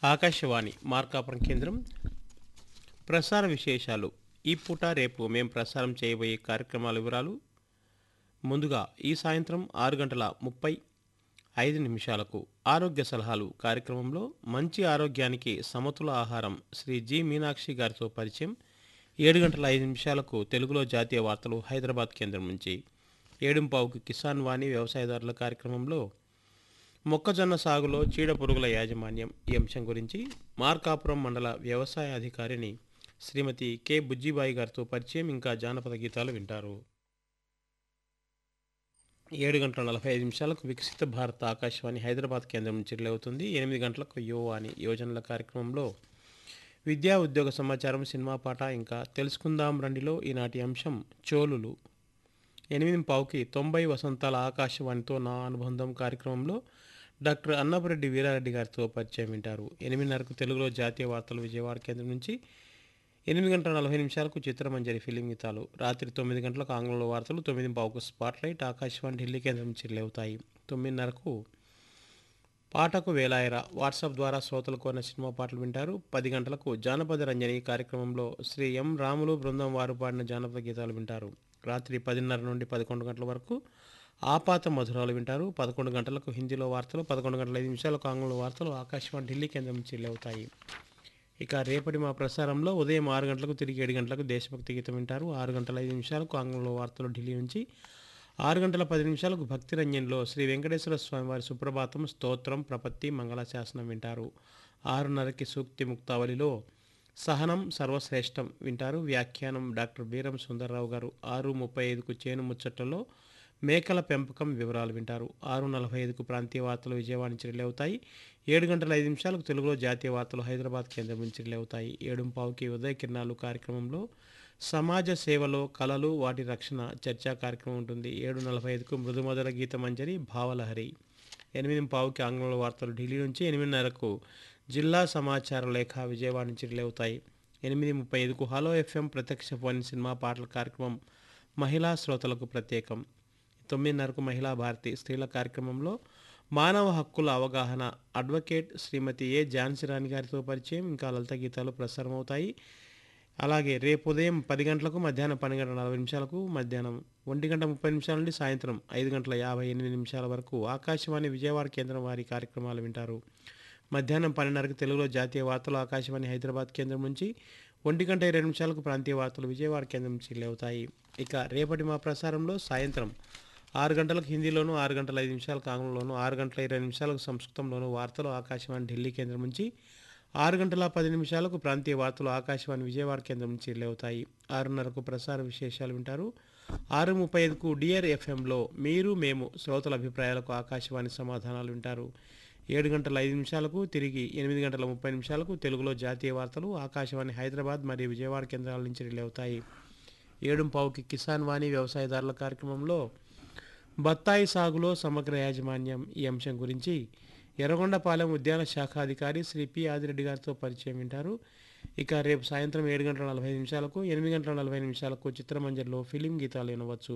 ఆకాశవాణి మార్కాపురం కేంద్రం ప్రసార విశేషాలు ఈ పూట రేపు మేము ప్రసారం చేయబోయే కార్యక్రమాల వివరాలు ముందుగా ఈ సాయంత్రం ఆరు గంటల ముప్పై ఐదు నిమిషాలకు ఆరోగ్య సలహాలు కార్యక్రమంలో మంచి ఆరోగ్యానికి సమతుల ఆహారం శ్రీ జి మీనాక్షి గారితో పరిచయం ఏడు గంటల ఐదు నిమిషాలకు తెలుగులో జాతీయ వార్తలు హైదరాబాద్ కేంద్రం నుంచి ఏడుంపావుకు కిసాన్ వాణి వ్యవసాయదారుల కార్యక్రమంలో మొక్కజొన్న సాగులో చీడ పురుగుల యాజమాన్యం ఈ అంశం గురించి మార్కాపురం మండల వ్యవసాయ అధికారిని శ్రీమతి కె బుజ్జిబాయి గారితో పరిచయం ఇంకా జానపద గీతాలు వింటారు ఏడు గంటల నలభై ఐదు నిమిషాలకు వికసిత భారత ఆకాశవాణి హైదరాబాద్ కేంద్రం నుంచి అవుతుంది ఎనిమిది గంటలకు యువవాణి యోజనల కార్యక్రమంలో విద్యా ఉద్యోగ సమాచారం సినిమా పాట ఇంకా తెలుసుకుందాం రండిలో ఈనాటి అంశం చోళులు ఎనిమిది పావుకి తొంభై వసంతాల ఆకాశవాణితో నా అనుబంధం కార్యక్రమంలో డాక్టర్ అన్నపరెడ్డి వీరారెడ్డి గారితో పరిచయం వింటారు ఎనిమిదిన్నరకు తెలుగులో జాతీయ వార్తలు విజయవాడ కేంద్రం నుంచి ఎనిమిది గంటల నలభై నిమిషాలకు చిత్రమంజరి ఫిలిం గీతాలు రాత్రి తొమ్మిది గంటలకు ఆంగ్లంలో వార్తలు తొమ్మిది పావుకు స్పాట్ లైట్ ఆకాశవాణి ఢిల్లీ కేంద్రం నుంచి లేవుతాయి తొమ్మిదిన్నరకు పాటకు వేలాయరా వాట్సాప్ ద్వారా శ్రోతలు కోరిన సినిమా పాటలు వింటారు పది గంటలకు జానపద రంజని కార్యక్రమంలో శ్రీ ఎం రాములు బృందం వారు పాడిన జానపద గీతాలు వింటారు రాత్రి పదిన్నర నుండి పదకొండు గంటల వరకు ఆపాత మధురాలు వింటారు పదకొండు గంటలకు హిందీలో వార్తలు పదకొండు గంటల ఐదు నిమిషాలకు ఆంగ్లంలో వార్తలు ఆకాశవాణి ఢిల్లీ కేంద్రం నుంచి లేవుతాయి ఇక రేపటి మా ప్రసారంలో ఉదయం ఆరు గంటలకు తిరిగి ఏడు గంటలకు దేశభక్తి గీతం వింటారు ఆరు గంటల ఐదు నిమిషాలకు ఆంగ్లంలో వార్తలు ఢిల్లీ నుంచి ఆరు గంటల పది నిమిషాలకు భక్తి రంజన్లో శ్రీ వెంకటేశ్వర స్వామివారి సుప్రభాతం స్తోత్రం ప్రపత్తి మంగళాశాసనం వింటారు ఆరున్నరకి సూక్తి ముక్తావళిలో సహనం సర్వశ్రేష్టం వింటారు వ్యాఖ్యానం డాక్టర్ బీరం సుందర్రావు గారు ఆరు ముప్పై ఐదుకు చేను ముచ్చట్లలో మేకల పెంపకం వివరాలు వింటారు ఆరు నలభై ఐదుకు ప్రాంతీయ వార్తలు విజయవాడ నుంచి రిలే అవుతాయి ఏడు గంటల ఐదు నిమిషాలకు తెలుగులో జాతీయ వార్తలు హైదరాబాద్ కేంద్రం నుంచి రిలే అవుతాయి ఏడు పావుకి ఉదయ కిరణాలు కార్యక్రమంలో సమాజ సేవలో కళలు వాటి రక్షణ చర్చా కార్యక్రమం ఉంటుంది ఏడు నలభై ఐదుకు మృదుమధుర గీత మంజరి భావలహరి ఎనిమిది పావుకి ఆంగ్లంలో వార్తలు ఢిల్లీ నుంచి ఎనిమిదిన్నరకు జిల్లా సమాచార లేఖ విజయవాడ నుంచి రిలే అవుతాయి ఎనిమిది ముప్పై ఐదుకు హలో ఎఫ్ఎం ప్రత్యక్ష ఫోన్ సినిమా పాటల కార్యక్రమం మహిళా శ్రోతలకు ప్రత్యేకం తొమ్మిదిన్నరకు మహిళా భారతి స్త్రీల కార్యక్రమంలో మానవ హక్కుల అవగాహన అడ్వకేట్ శ్రీమతి ఏ ఝాన్సీరాణి గారితో పరిచయం ఇంకా లలిత గీతాలు ప్రసారం అవుతాయి అలాగే రేపు ఉదయం పది గంటలకు మధ్యాహ్నం పన్నెండు గంటల నలభై నిమిషాలకు మధ్యాహ్నం ఒంటి గంట ముప్పై నిమిషాల నుండి సాయంత్రం ఐదు గంటల యాభై ఎనిమిది నిమిషాల వరకు ఆకాశవాణి విజయవాడ కేంద్రం వారి కార్యక్రమాలు వింటారు మధ్యాహ్నం పన్నెండున్నరకు తెలుగులో జాతీయ వార్తలు ఆకాశవాణి హైదరాబాద్ కేంద్రం నుంచి ఒంటి గంట ఇరవై నిమిషాలకు ప్రాంతీయ వార్తలు విజయవాడ కేంద్రం నుంచి లేవుతాయి ఇక రేపటి మా ప్రసారంలో సాయంత్రం ఆరు గంటలకు హిందీలోను ఆరు గంటల ఐదు నిమిషాలకు ఆంగ్లంలోను ఆరు గంటల ఇరవై నిమిషాలకు సంస్కృతంలోను వార్తలు ఆకాశవాణి ఢిల్లీ కేంద్రం నుంచి ఆరు గంటల పది నిమిషాలకు ప్రాంతీయ వార్తలు ఆకాశవాణి విజయవాడ కేంద్రం నుంచి లేవుతాయి ఆరున్నరకు ప్రసార విశేషాలు వింటారు ఆరు ముప్పై ఐదుకు డియర్ ఎఫ్ఎంలో మీరు మేము శ్రోతల అభిప్రాయాలకు ఆకాశవాణి సమాధానాలు వింటారు ఏడు గంటల ఐదు నిమిషాలకు తిరిగి ఎనిమిది గంటల ముప్పై నిమిషాలకు తెలుగులో జాతీయ వార్తలు ఆకాశవాణి హైదరాబాద్ మరియు విజయవాడ కేంద్రాల నుంచి రిలే అవుతాయి ఏడు పావుకి కిసాన్ వాణి వ్యవసాయదారుల కార్యక్రమంలో బత్తాయి సాగులో సమగ్ర యాజమాన్యం ఈ అంశం గురించి ఎర్రగొండపాలెం ఉద్యాన శాఖాధికారి శ్రీ పి ఆదిరెడ్డి గారితో పరిచయం వింటారు ఇక రేపు సాయంత్రం ఏడు గంటల నలభై నిమిషాలకు ఎనిమిది గంటల నలభై నిమిషాలకు చిత్రమంజరిలో ఫిలిం గీతాలు వినవచ్చు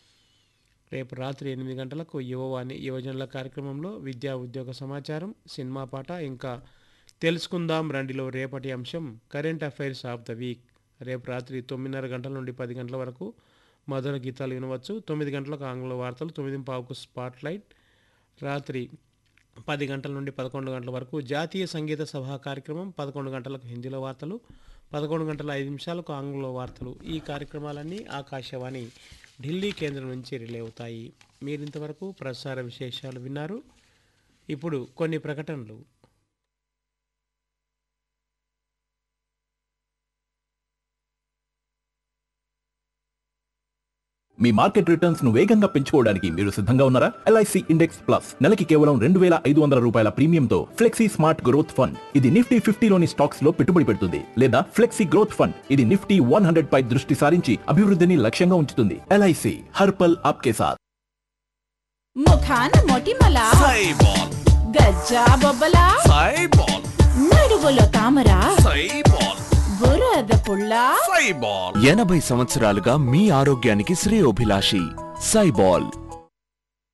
రేపు రాత్రి ఎనిమిది గంటలకు యువవాణి యువజనుల కార్యక్రమంలో విద్యా ఉద్యోగ సమాచారం సినిమా పాట ఇంకా తెలుసుకుందాం రండిలో రేపటి అంశం current affairs of the week రేపు రాత్రి తొమ్మిదిన్నర గంటల నుండి పది గంటల వరకు మధుర గీతాలు వినవచ్చు తొమ్మిది గంటలకు ఆంగ్ల వార్తలు తొమ్మిది పావుకు స్పాట్ లైట్ రాత్రి పది గంటల నుండి పదకొండు గంటల వరకు జాతీయ సంగీత సభా కార్యక్రమం పదకొండు గంటలకు హిందీలో వార్తలు పదకొండు గంటల ఐదు నిమిషాలకు ఆంగ్లంలో వార్తలు ఈ కార్యక్రమాలన్నీ ఆకాశవాణి ఢిల్లీ కేంద్రం నుంచి రిలే అవుతాయి మీరింతవరకు ప్రసార విశేషాలు విన్నారు ఇప్పుడు కొన్ని ప్రకటనలు మీ మార్కెట్ రిటర్న్స్ ను వేగంగా పెంచుకోవడానికి మీరు సిద్ధంగా ఉన్నారా ఎల్ఐసి ఇండెక్స్ ప్లస్ నెలకి కేవలం రెండు వేల ఐదు వందల రూపాయల ప్రీమియంతో ఫ్లెక్సీ స్మార్ట్ గ్రోత్ ఫండ్ ఇది నిఫ్టీ ఫిఫ్టీలోని స్టాక్స్ లో పెట్టుబడి పెడుతుంది లేదా ఫ్లెక్సీ గ్రోత్ ఫండ్ ఇది నిఫ్టీ వన్ హండ్రెడ్ పై దృష్టి సారించి అభివృద్ధిని లక్ష్యంగా ఉంచుతుంది ఎల్ఐసి హర్పల్ ఆప్కే సాత్ ముఖాన మొటిమల సైబాల్ గజ్జా బొబ్బల సైబాల్ నడువులో తామర సైబాల్ బురద పుల్ల సైబాల్ ఎనభై సంవత్సరాలుగా మీ ఆరోగ్యానికి శ్రేయోభిలాషి సైబాల్